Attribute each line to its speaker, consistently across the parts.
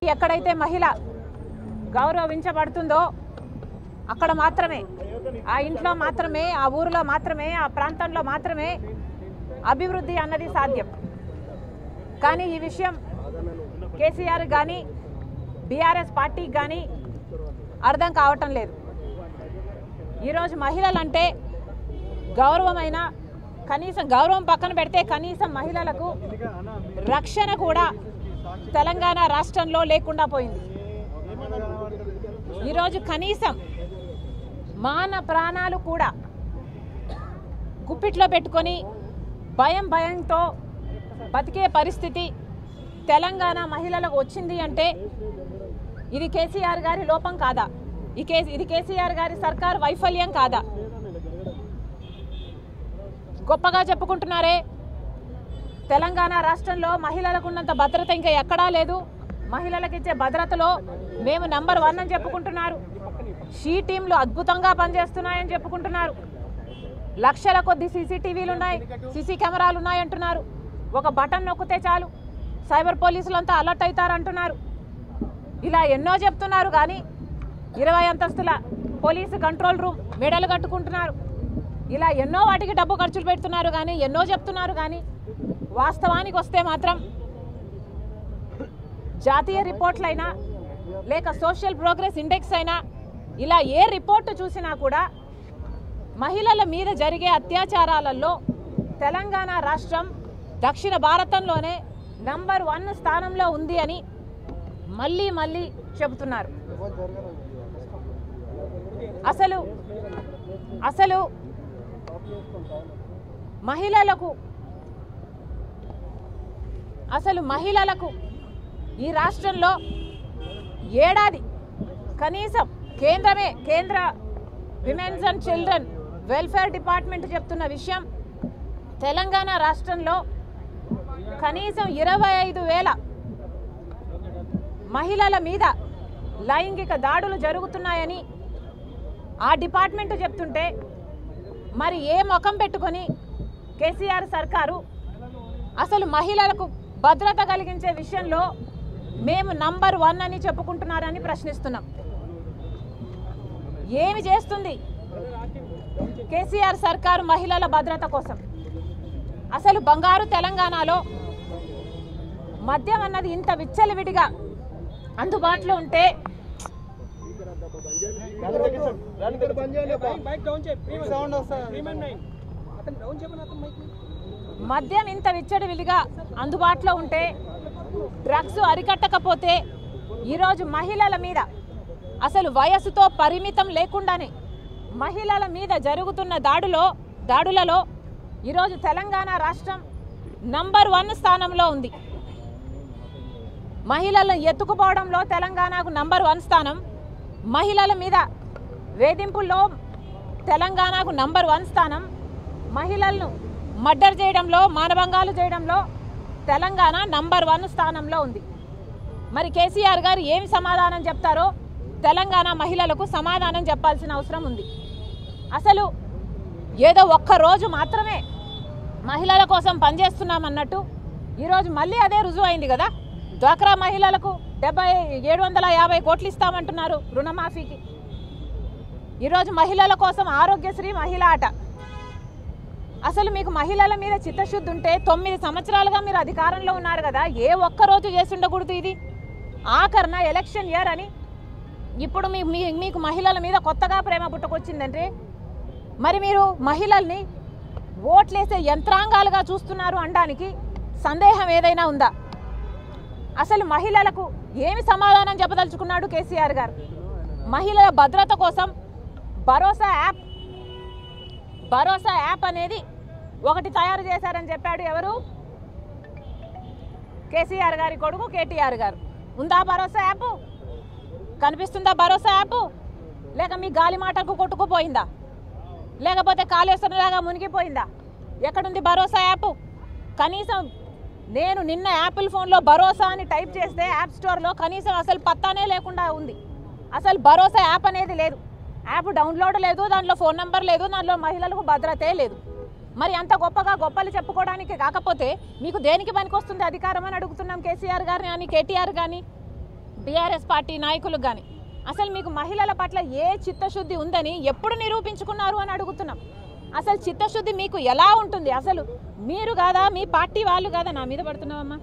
Speaker 1: ఎక్కడైతే మహిళ గౌరవించబడుతుందో అక్కడ మాత్రమే ఆ ఇంట్లో మాత్రమే ఆ ఊరిలో మాత్రమే ఆ ప్రాంతంలో మాత్రమే అభివృద్ధి అన్నది సాధ్యం కానీ ఈ విషయం కేసీఆర్ కానీ బీఆర్ఎస్ పార్టీకి కానీ అర్థం కావటం లేదు ఈరోజు మహిళలంటే గౌరవమైన కనీసం గౌరవం పక్కన పెడితే కనీసం మహిళలకు రక్షణ కూడా తెలంగాణ రాష్ట్రంలో లేకుండా పోయింది ఈరోజు కనీసం మాన ప్రాణాలు కూడా గుప్పిట్లో పెట్టుకొని భయం భయంతో బతికే పరిస్థితి తెలంగాణ మహిళలకు వచ్చింది అంటే ఇది కేసీఆర్ గారి లోపం కాదా ఈ కేసీ ఇది కేసీఆర్ గారి సర్కార్ వైఫల్యం కాదా గొప్పగా చెప్పుకుంటున్నారే తెలంగాణ రాష్ట్రంలో మహిళలకు ఉన్నంత భద్రత ఇంకా ఎక్కడా లేదు మహిళలకు ఇచ్చే భద్రతలో మేము నంబర్ వన్ అని చెప్పుకుంటున్నారు షీ టీంలు అద్భుతంగా పనిచేస్తున్నాయని చెప్పుకుంటున్నారు లక్షల కొద్ది సీసీటీవీలు ఉన్నాయి సీసీ కెమెరాలు ఉన్నాయి అంటున్నారు ఒక బటన్ నొక్కితే చాలు సైబర్ పోలీసులు అంతా అలర్ట్ అవుతారంటున్నారు ఇలా ఎన్నో చెప్తున్నారు కానీ ఇరవై అంతస్తుల పోలీసు కంట్రోల్ రూమ్ మెడలు కట్టుకుంటున్నారు ఇలా ఎన్నో వాటికి డబ్బు ఖర్చులు పెడుతున్నారు కానీ ఎన్నో చెప్తున్నారు కానీ వాస్తవానికి వస్తే మాత్రం జాతీయ రిపోర్ట్లైనా లేక సోషల్ ప్రోగ్రెస్ ఇండెక్స్ అయినా ఇలా ఏ రిపోర్టు చూసినా కూడా మహిళల మీద జరిగే అత్యాచారాలలో తెలంగాణ రాష్ట్రం దక్షిణ భారతంలోనే నంబర్ వన్ స్థానంలో ఉంది అని మళ్ళీ మళ్ళీ చెబుతున్నారు అసలు అసలు మహిళలకు అసలు మహిళలకు ఈ రాష్ట్రంలో ఏడాది కనీసం కేంద్రమే కేంద్ర women's and children welfare department చెప్తున్న విషయం తెలంగాణ రాష్ట్రంలో కనీసం ఇరవై ఐదు వేల మహిళల మీద లైంగిక దాడులు జరుగుతున్నాయని ఆ డిపార్ట్మెంట్ చెప్తుంటే మరి ఏ ముఖం పెట్టుకొని కేసీఆర్ సర్కారు అసలు మహిళలకు భద్రత కలిగించే విషయంలో మేము నంబర్ వన్ అని చెప్పుకుంటున్నారని ప్రశ్నిస్తున్నాం ఏమి చేస్తుంది కేసీఆర్ సర్కారు మహిళల భద్రత కోసం అసలు బంగారు తెలంగాణలో మద్యం అన్నది ఇంత విచ్చలవిడిగా అందుబాటులో ఉంటే
Speaker 2: సౌండ్ వస్తుంది అతను డౌన్ చెప్పిన అతను మైక్
Speaker 1: మద్యం ఇంత విచ్చలవిడిగా అందుబాటులో ఉంటే డ్రగ్స్ అరికట్టకపోతే ఈరోజు మహిళల మీద అసలు వయసుతో పరిమితం లేకుండానే మహిళల మీద జరుగుతున్న దాడులో దాడులలో ఈరోజు తెలంగాణ రాష్ట్రం నంబర్ వన్ స్థానంలో ఉంది మహిళలను ఎత్తుకుపోవడంలో తెలంగాణకు నంబర్ వన్ స్థానం మహిళల మీద వేధింపుల్లో తెలంగాణకు నంబర్ వన్ స్థానం మహిళలను మర్డర్ చేయడంలో మానభంగాలు చేయడంలో తెలంగాణ నంబర్ వన్ స్థానంలో ఉంది మరి కేసీఆర్ గారు ఏమి సమాధానం చెప్తారో తెలంగాణ మహిళలకు సమాధానం చెప్పాల్సిన అవసరం ఉంది అసలు ఏదో ఒక్క రోజు మాత్రమే మహిళల కోసం పనిచేస్తున్నామన్నట్టు ఈరోజు మళ్ళీ అదే రుజువు అయింది కదా డ్వాక్రా మహిళలకు డెబ్బై ఏడు వందల యాభై కోట్లు ఇస్తామంటున్నారు రుణమాఫీకి ఈరోజు మహిళల కోసం ఆరోగ్యశ్రీ మహిళ ఆట అసలు మీకు మహిళల మీద చిత్తశుద్ధి ఉంటే తొమ్మిది సంవత్సరాలుగా మీరు అధికారంలో ఉన్నారు కదా ఏ ఒక్క రోజు చేసి ఉండకూడదు ఇది ఆఖరణ ఎలక్షన్ ఇయర్ అని ఇప్పుడు మీ మీ- మీకు మహిళల మీద కొత్తగా ప్రేమ పుట్టుకొచ్చిందంటే మరి మీరు మహిళల్ని ఓట్లేసే యంత్రాంగాలుగా చూస్తున్నారు అనడానికి సందేహం ఏదైనా ఉందా అసలు మహిళలకు ఏమి సమాధానం చెప్పదలుచుకున్నాడు కేసీఆర్ గారు మహిళల భద్రత కోసం భరోసా యాప్ భరోసా యాప్ అనేది ఒకటి తయారు చేశారని చెప్పాడు ఎవరు కేసీఆర్ గారి కొడుకు కేటీఆర్ గారు ఉందా భరోసా యాప్ కనిపిస్తుందా భరోసా యాప్ లేక మీ గాలి మాటకు కొట్టుకుపోయిందా లేకపోతే కాళేశ్వరంలాగా మునిగిపోయిందా ఎక్కడుంది భరోసా యాప్ కనీసం నేను నిన్న యాపిల్ ఫోన్లో భరోసా అని టైప్ చేస్తే యాప్ స్టోర్లో కనీసం అసలు పత్తానే లేకుండా ఉంది అసలు భరోసా యాప్ అనేది లేదు యాప్ డౌన్లోడ్ లేదు దాంట్లో ఫోన్ నెంబర్ లేదు దాంట్లో మహిళలకు భద్రతే లేదు మరి అంత గొప్పగా గొప్పలు చెప్పుకోవడానికి కాకపోతే మీకు దేనికి పనికొస్తుంది అధికారం అని అడుగుతున్నాం కేసీఆర్ గారిని కానీ కేటీఆర్ కానీ బీఆర్ఎస్ పార్టీ నాయకులకు కానీ అసలు మీకు మహిళల పట్ల ఏ చిత్తశుద్ధి ఉందని ఎప్పుడు నిరూపించుకున్నారు అని అడుగుతున్నాం అసలు చిత్తశుద్ధి మీకు ఎలా ఉంటుంది అసలు మీరు కాదా మీ పార్టీ వాళ్ళు కాదా నా మీద పడుతున్నావమ్మా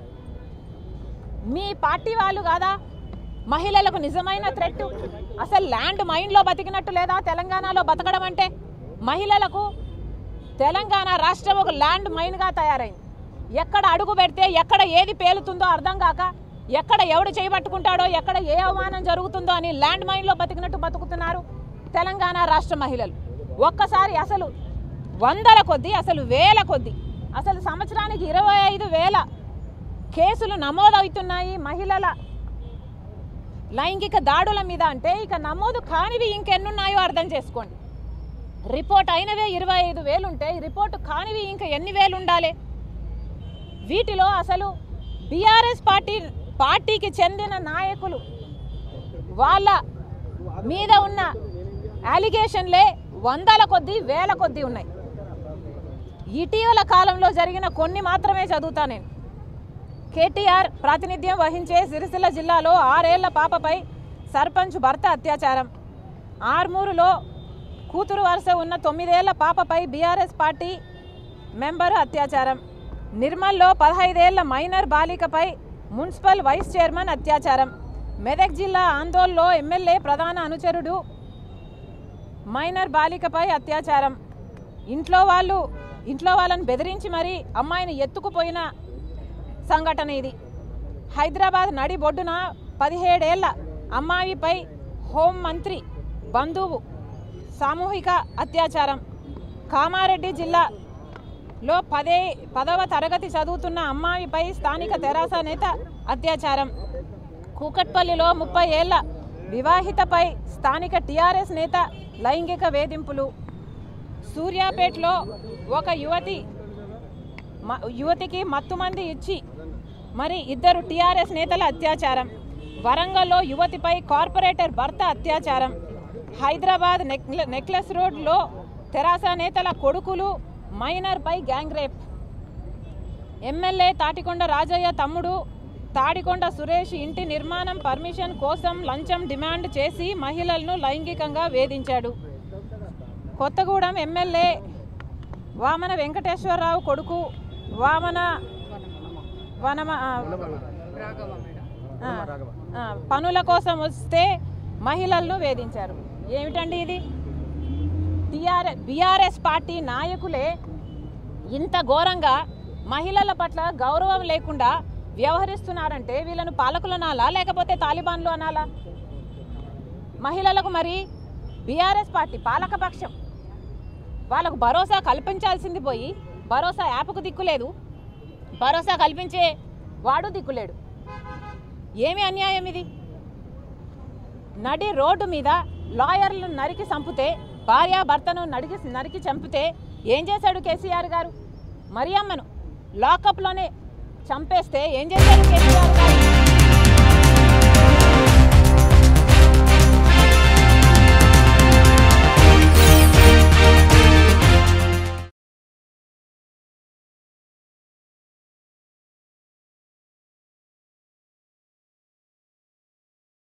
Speaker 1: మీ పార్టీ వాళ్ళు కాదా మహిళలకు నిజమైన థ్రెట్ అసలు ల్యాండ్ మైండ్లో బతికినట్టు లేదా తెలంగాణలో బతకడం అంటే మహిళలకు తెలంగాణ రాష్ట్రం ఒక ల్యాండ్ మైన్గా తయారైంది ఎక్కడ అడుగు పెడితే ఎక్కడ ఏది పేలుతుందో అర్థం కాక ఎక్కడ ఎవడు చేయబట్టుకుంటాడో ఎక్కడ ఏ అవమానం జరుగుతుందో అని ల్యాండ్ మైన్లో బతికినట్టు బతుకుతున్నారు తెలంగాణ రాష్ట్ర మహిళలు ఒక్కసారి అసలు వందల కొద్దీ అసలు వేల కొద్దీ అసలు సంవత్సరానికి ఇరవై ఐదు వేల కేసులు నమోదవుతున్నాయి మహిళల లైంగిక దాడుల మీద అంటే ఇక నమోదు కానివి ఇంకెన్నున్నాయో అర్థం చేసుకోండి రిపోర్ట్ అయినవే ఇరవై ఐదు వేలు ఉంటే ఈ రిపోర్టు కానివి ఇంకా ఎన్ని వేలు ఉండాలి వీటిలో అసలు బీఆర్ఎస్ పార్టీ పార్టీకి చెందిన నాయకులు వాళ్ళ మీద ఉన్న అలిగేషన్లే వందల కొద్దీ వేల కొద్దీ ఉన్నాయి ఇటీవల కాలంలో జరిగిన కొన్ని మాత్రమే చదువుతా నేను కేటీఆర్ ప్రాతినిధ్యం వహించే సిరిసిల్ల జిల్లాలో ఆరేళ్ల పాపపై సర్పంచ్ భర్త అత్యాచారం ఆర్మూరులో కూతురు వరుస ఉన్న తొమ్మిదేళ్ల పాపపై బీఆర్ఎస్ పార్టీ మెంబరు అత్యాచారం నిర్మల్లో పదహైదేళ్ల మైనర్ బాలికపై మున్సిపల్ వైస్ చైర్మన్ అత్యాచారం మెదక్ జిల్లా ఆందోళనలో ఎమ్మెల్యే ప్రధాన అనుచరుడు మైనర్ బాలికపై అత్యాచారం ఇంట్లో వాళ్ళు ఇంట్లో వాళ్ళని బెదిరించి మరీ అమ్మాయిని ఎత్తుకుపోయిన సంఘటన ఇది హైదరాబాద్ నడి బొడ్డున పదిహేడేళ్ల అమ్మాయిపై హోం మంత్రి బంధువు సామూహిక అత్యాచారం కామారెడ్డి జిల్లాలో పదే పదవ తరగతి చదువుతున్న అమ్మాయిపై స్థానిక తెరాస నేత అత్యాచారం కూకట్పల్లిలో ముప్పై ఏళ్ల వివాహితపై స్థానిక టీఆర్ఎస్ నేత లైంగిక వేధింపులు సూర్యాపేటలో ఒక యువతి మ- యువతికి మత్తుమంది ఇచ్చి మరి ఇద్దరు టీఆర్ఎస్ నేతల అత్యాచారం వరంగల్లో యువతిపై కార్పొరేటర్ భర్త అత్యాచారం హైదరాబాద్ నెక్ల నెక్లెస్ రోడ్లో తెరాస నేతల కొడుకులు మైనర్పై gang rape MLA Tatikonda Rajaiah తమ్ముడు తాడికొండ సురేష్ ఇంటి నిర్మాణం పర్మిషన్ కోసం లంచం డిమాండ్ చేసి మహిళలను లైంగికంగా వేధించాడు కొత్తగూడెం ఎమ్మెల్యే వామన వెంకటేశ్వరరావు కొడుకు వామన వనమ ఆ, ఆ, ఆ, పనుల కోసం వస్తే మహిళలను వేధించారు ఏమిటండి ఇది టిఆర్ బీఆర్ఎస్ పార్టీ నాయకులే ఇంత ఘోరంగా మహిళల పట్ల గౌరవం లేకుండా వ్యవహరిస్తున్నారంటే వీళ్ళను పాలకులు అనాలా లేకపోతే తాలిబాన్లు అనాలా మహిళలకు మరి బీఆర్ఎస్ పార్టీ పాలకపక్షం వాళ్ళకు భరోసా కల్పించాల్సింది పోయి భరోసా యాప్కు దిక్కులేదు భరోసా కల్పించే వాడు దిక్కులేడు ఏమి అన్యాయం ఇది నడి రోడ్డు మీద లాయర్లను నరికి చంపితే భార్య భర్తను నడికి నరికి చంపితే ఏం చేశాడు కేసీఆర్ గారు మరియమ్మను లాకప్లోనే చంపేస్తే ఏం చేశాడు కేసీఆర్ గారు